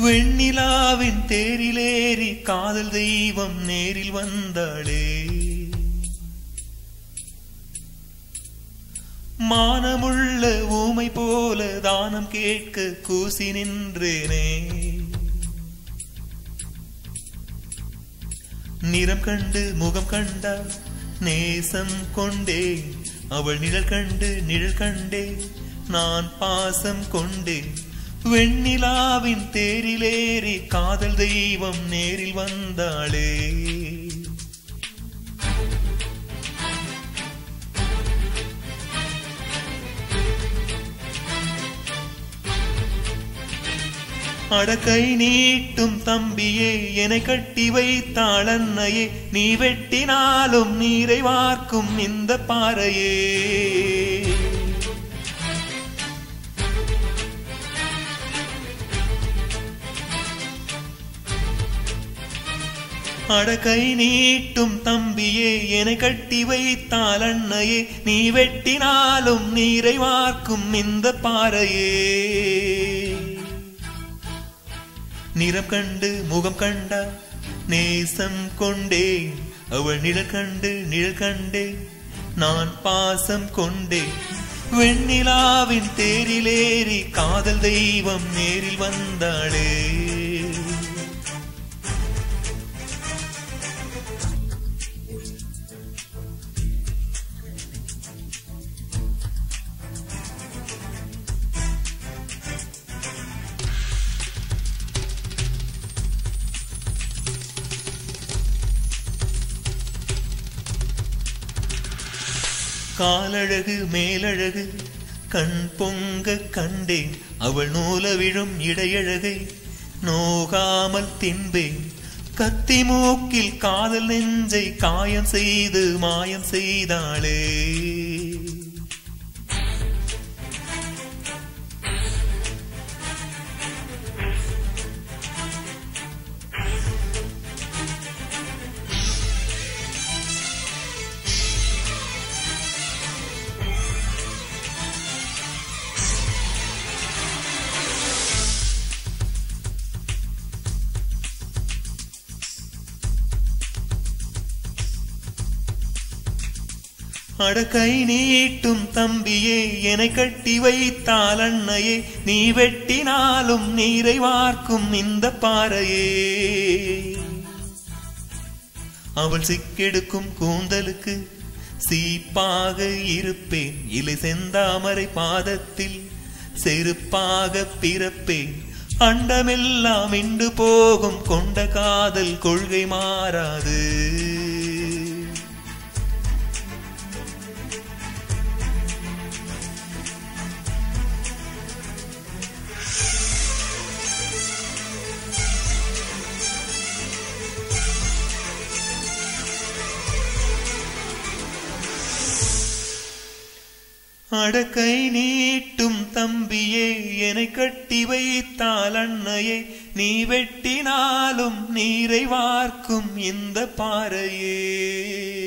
வெண்ணிலாவின் தேரிலேறி காதல் தெய்வம் நேரில் வந்தாளே மானமுள்ள ஊமை போல தானம் கேட்க கூசி நின்றேனே நிறம் கண்டு முகம் கண்டா நேசம் கொண்டே அவள் நிழல் கண்டு நிழல் கண்டே நான் பாசம் கொண்டே வெண்ணிலாவின் தேரிலேறி காதல் தெய்வம் நேரில் வந்தாளே அடக்கை நீட்டும் தம்பியே என்னை கட்டி வைத்தாள் அன்னையே நீ வெட்டினாலும் நீரை வார்க்கும் இந்த பாறையே அடக்கை நீட்டும் தம்பியே என்னை கட்டி வைத்தாள் அன்னையே நீ வெட்டினாலும் நீரை வார்க்கும் இந்த பாறையே நிறம் கண்டு முகம் கண்டா நேசம் கொண்டே அவள் நிழல் கண்டு நிழல் கண்டே நான் பாசம் கொண்டே வெண்ணிலாவின் தேரிலேறி காதல் தெய்வம் நேரில் வந்தாளே காலழகு மேலழகு கண் பொங்க கண்டேன் அவள் நூல விழும் இடையழகை நோகாமல் தின்பேன் கத்தி மூக்கில் காதல் நெஞ்சை காயம் செய்து மாயம் செய்தாளே அடக்கை நீட்டும் தம்பியே என்னை கட்டி வைத்தால் அன்னையே நீ வெட்டினாலும் நீரை வார்க்கும் இந்த பாறையே அவள் சிக்கெடுக்கும் கூந்தலுக்கு சீப்பாக இருப்பேன் இலை செந்தாமரை பாதத்தில் செருப்பாக பிறப்பேன் அண்டமெல்லாம் இண்டு போகும் கொண்ட காதல் கொள்கை மாறாது அடக்கை நீட்டும் தம்பியே என்னை கட்டி வைத்தால் அன்னையே நீ வெட்டினாலும் நீரை வார்க்கும் இந்த பாறையே